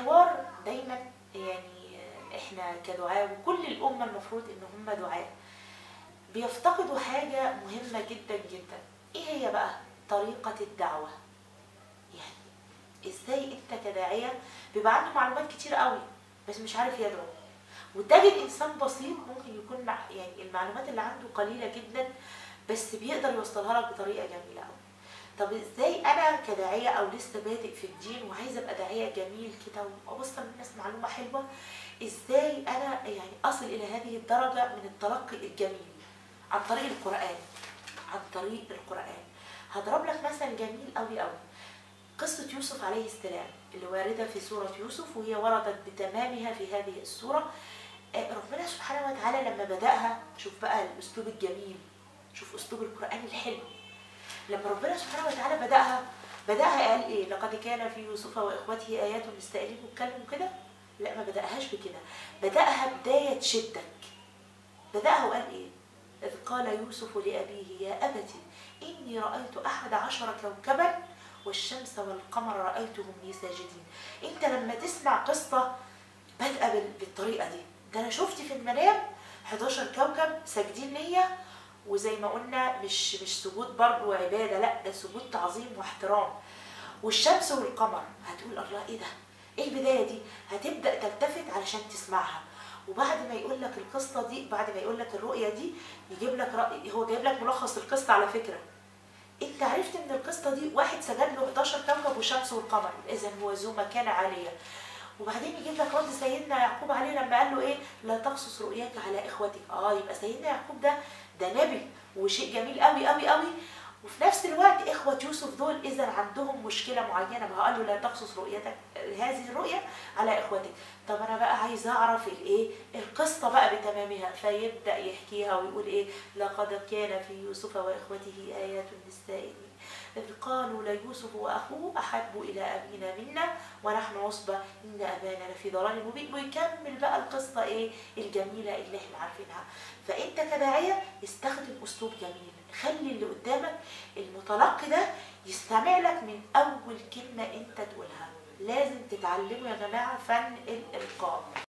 الحوار دايما يعني احنا كدعاء وكل الامه المفروض ان هم دعاء بيفتقدوا حاجه مهمه جدا جدا ايه هي بقى طريقه الدعوه يعني ازاي انت كداعيه بيبقى عنده معلومات كتير قوي بس مش عارف يدعو وتجد انسان بسيط ممكن يكون مع يعني المعلومات اللي عنده قليله جدا بس بيقدر يوصلها لك بطريقه جميله قوي طب ازاي انا كداعيه او لسه بادئ في الدين وعايزه ابقى داعيه جميل كده واوصل للناس معلومه حلوه ازاي انا يعني اصل الى هذه الدرجه من التلقي الجميل عن طريق القران عن طريق القران هضرب لك مثل جميل قوي قوي قصه يوسف عليه السلام اللي وارده في سوره يوسف وهي وردت بتمامها في هذه السوره ربنا سبحانه وتعالى لما بداها شوف بقى الاسلوب الجميل شوف اسلوب القران الحلو لما ربنا سبحانه وتعالى بداها بداها قال ايه لقد كان في يوسف واخوته ايات للسائلين واتكلموا كده لا ما بداهاش بكده بداها بدايه تشدك بداها وقال ايه اذ قال يوسف لابيه يا ابت اني رايت احد عشر كوكبا والشمس والقمر رايتهم لي ساجدين انت لما تسمع قصه بادئه بالطريقه دي ده انا شفت في المنام 11 كوكب ساجدين ليا وزي ما قلنا مش مش سجود برضه وعباده لا ده سجود تعظيم واحترام والشمس والقمر هتقول الله ايه ده ايه البدايه دي هتبدا تلتفت علشان تسمعها وبعد ما يقول لك القصه دي بعد ما يقول لك الرؤيه دي يجيب لك رأي هو جايب لك ملخص القصه على فكره انت عرفت من القصه دي واحد سجد له 11 كوكب والشمس والقمر اذا هو ذو مكانه عاليه وبعدين يجيب لك رد سيدنا يعقوب عليه لما قال له ايه لا تقصص رؤياك على اخوتك اه يبقى سيدنا يعقوب ده ده نبي وشيء جميل قوي قوي قوي وفي نفس الوقت اخوه يوسف دول اذا عندهم مشكله معينه ما قال له لا تقصص رؤيتك هذه الرؤيه على اخوتك طب انا بقى عايز اعرف الايه القصه بقى بتمامها فيبدا يحكيها ويقول ايه لقد كان في يوسف واخوته ايات للسائلين إذ قالوا ليوسف وأخوه أحب إلى أبينا منا ونحن عصبة إن أبانا لفي ضلال مبين ويكمل بقى القصة إيه الجميلة اللي إحنا عارفينها فأنت كداعية استخدم أسلوب جميل خلي اللي قدامك المتلقي ده يستمع لك من أول كلمة أنت تقولها لازم تتعلموا يا جماعة فن الإلقاء